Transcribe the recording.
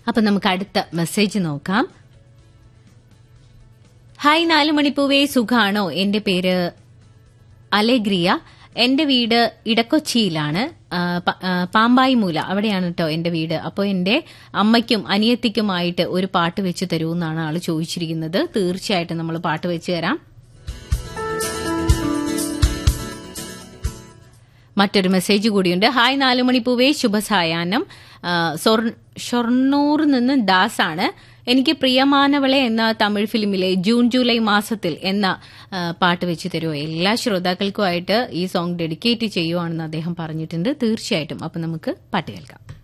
അപ്പൊ നമുക്ക് അടുത്ത മെസ്സേജ് നോക്കാം ഹായ് നാല് മണിപ്പൂവേ സുഖാണോ എന്റെ പേര് അലേഗ്രിയ എന്റെ വീട് ഇടക്കൊച്ചിയിലാണ് ആ, പ- ആ, പാമ്പായി മൂല അവിടെയാണ് കേട്ടോ എന്റെ വീട് അപ്പോൾ എന്റെ അമ്മയ്ക്കും അനിയത്തിക്കുമായിട്ട് ഒരു പാട്ട് വെച്ച് തരൂ എന്നാണ് ആള് ചോദിച്ചിരിക്കുന്നത് തീർച്ചയായിട്ടും നമ്മൾ പാട്ട് വെച്ച് തരാം മറ്റൊരു മെസ്സേജ് കൂടിയുണ്ട് ഹായ് നാലുമണിപ്പൂവേ ശുഭസായാഹ്നം ആ, സൊർ- ഷൊർണൂർ നിന്ന് ദാസ് ആണ് എനിക്ക് പ്രിയമാനവളെ എന്ന തമിഴ് ഫിലിമിലെ ജൂൺ ജൂലൈ മാസത്തിൽ എന്ന ആ, പാട്ട് വെച്ച് തരുമോ എല്ലാ ശ്രോതാക്കൾക്കുമായിട്ട് ഈ സോങ് ഡെഡിക്കേറ്റ് ചെയ്യുവാണെന്ന് അദ്ദേഹം പറഞ്ഞിട്ടുണ്ട് തീർച്ചയായിട്ടും അപ്പൊ നമുക്ക് പാട്ട് കേൾക്കാം